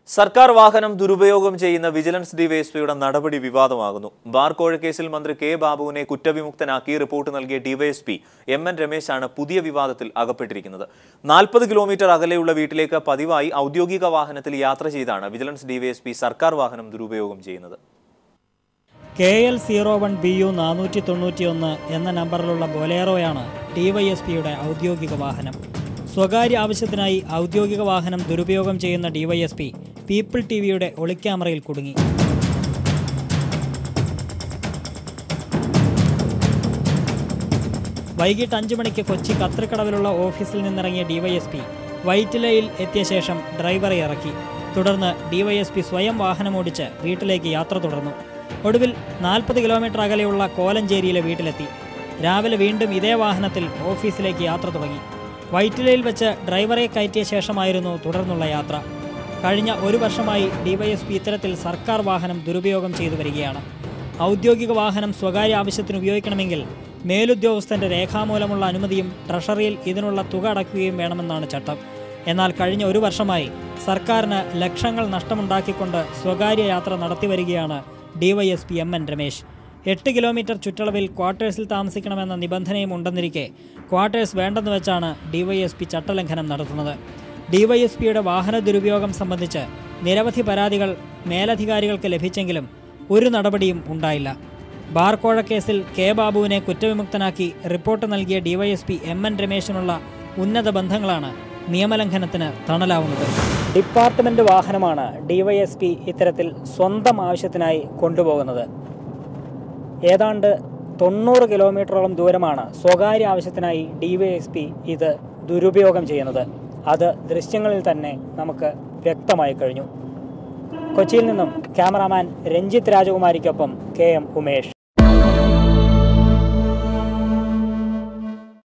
സർക്കാർ വാഹനം ദുരുപയോഗം ചെയ്യുന്ന വിജിലൻസ് ഡിവൈഎസ്പിയുടെ നടപടി വിവാദമാകുന്നു ബാർ കോഴക്കേസിൽ മന്ത്രി കെ ബാബുവിനെ കുറ്റവിമുക്തനാക്കി റിപ്പോർട്ട് നൽകിയ ഡിവൈഎസ്പി എം എൻ രമേശാണ് പുതിയ വിവാദത്തിൽ അകപ്പെട്ടിരിക്കുന്നത് നാൽപ്പത് കിലോമീറ്റർ അകലെയുള്ള വീട്ടിലേക്ക് പതിവായി ഔദ്യോഗിക വാഹനത്തിൽ യാത്ര ചെയ്താണ് വിജിലൻസ് ഡിവൈഎസ്പി സർക്കാർ വാഹനം ദുരുപയോഗം ചെയ്യുന്നത് K L zero one B U നാനൂറ്റി തൊണ്ണൂറ്റിയൊന്ന് എന്ന നമ്പറിലുള്ള ബൊലേറോയാണ് ഡിവൈഎസ്പിയുടെ ഔദ്യോഗിക വാഹനം സ്വകാര്യ ആവശ്യത്തിനായി ഔദ്യോഗിക വാഹനം ദുരുപയോഗം ചെയ്യുന്ന ഡിവൈഎസ്പി പീപ്പിൾ ടി വിയുടെ ഒളിക്യാമറയിൽ കുടുങ്ങി വൈകിട്ട് അഞ്ചു മണിക്ക് കൊച്ചി കത്രിക്കടവിലുള്ള ഓഫീസിൽ നിന്നിറങ്ങിയ ഡിവൈഎസ്പി വൈറ്റിലയിൽ എത്തിയ ശേഷം ഡ്രൈവറെ ഇറക്കി തുടർന്ന് ഡിവൈഎസ്പി സ്വയം വാഹനമോടിച്ച് വീട്ടിലേക്ക് യാത്ര തുടർന്നു ഒടുവിൽ നാൽപ്പത് കിലോമീറ്റർ അകലെയുള്ള കോലഞ്ചേരിയിലെ വീട്ടിലെത്തി രാവിലെ വീണ്ടും ഇതേ വാഹനത്തിൽ ഓഫീസിലേക്ക് യാത്ര തുടങ്ങി വൈറ്റിലയിൽ വെച്ച് ഡ്രൈവറെ കയറ്റിയ ശേഷമായിരുന്നു തുടർന്നുള്ള യാത്ര കഴിഞ്ഞ ഒരു വർഷമായി ഡിവൈഎസ്പി ഇത്തരത്തിൽ സർക്കാർ വാഹനം ദുരുപയോഗം ചെയ്തു വരികയാണ് ഔദ്യോഗിക വാഹനം സ്വകാര്യ ആവശ്യത്തിന് ഉപയോഗിക്കണമെങ്കിൽ മേലുദ്യോഗസ്ഥന്റെ രേഖാമൂലമുള്ള അനുമതിയും ട്രഷറിയിൽ ഇതിനുള്ള തുക അടയ്ക്കുകയും വേണമെന്നാണ് ചട്ടം എന്നാൽ കഴിഞ്ഞ ഒരു വർഷമായി സർക്കാരിന് ലക്ഷങ്ങൾ നഷ്ടമുണ്ടാക്കിക്കൊണ്ട് സ്വകാര്യ യാത്ര നടത്തിവരികയാണ് ഡിവൈഎസ്പി എം എൻ രമേശ് എട്ട് കിലോമീറ്റർ ചുറ്റളവിൽ ക്വാർട്ടേഴ്സിൽ താമസിക്കണമെന്ന നിബന്ധനയും ഉണ്ടെന്നിരിക്കെ ക്വാർട്ടേഴ്സ് വേണ്ടെന്ന് വെച്ചാണ് ഡിവൈഎസ്പി ചട്ടലംഘനം നടത്തുന്നത് ഡിവൈഎസ്പിയുടെ വാഹന ദുരുപയോഗം സംബന്ധിച്ച് നിരവധി പരാതികൾ മേലധികാരികൾക്ക് ലഭിച്ചെങ്കിലും ഒരു നടപടിയും ഉണ്ടായില്ല ബാർ കോഴക്കേസിൽ കെ ബാബുവിനെ കുറ്റവിമുക്തനാക്കി റിപ്പോർട്ട് നൽകിയ ഡിവൈഎസ്പി എം എൻ രമേശിനുള്ള ഉന്നത ബന്ധങ്ങളാണ് നിയമലംഘനത്തിന് തണലാവുന്നത് ഡിപ്പാർട്ട്മെന്റ് വാഹനമാണ് ഡിവൈഎസ്പി ഇത്തരത്തിൽ സ്വന്തം ആവശ്യത്തിനായി കൊണ്ടുപോകുന്നത് ഏതാണ്ട് തൊണ്ണൂറ് കിലോമീറ്ററോളം ദൂരമാണ് സ്വകാര്യ ആവശ്യത്തിനായി ഡിവൈഎസ്പി ഇത് ദുരുപയോഗം ചെയ്യുന്നത് അത് ദൃശ്യങ്ങളിൽ തന്നെ നമുക്ക് വ്യക്തമായി കഴിഞ്ഞു കൊച്ചിയിൽ നിന്നും ക്യാമറാമാൻ രഞ്ജിത്ത് രാജകുമാരിക്കൊപ്പം കെ എം ഉമേഷ്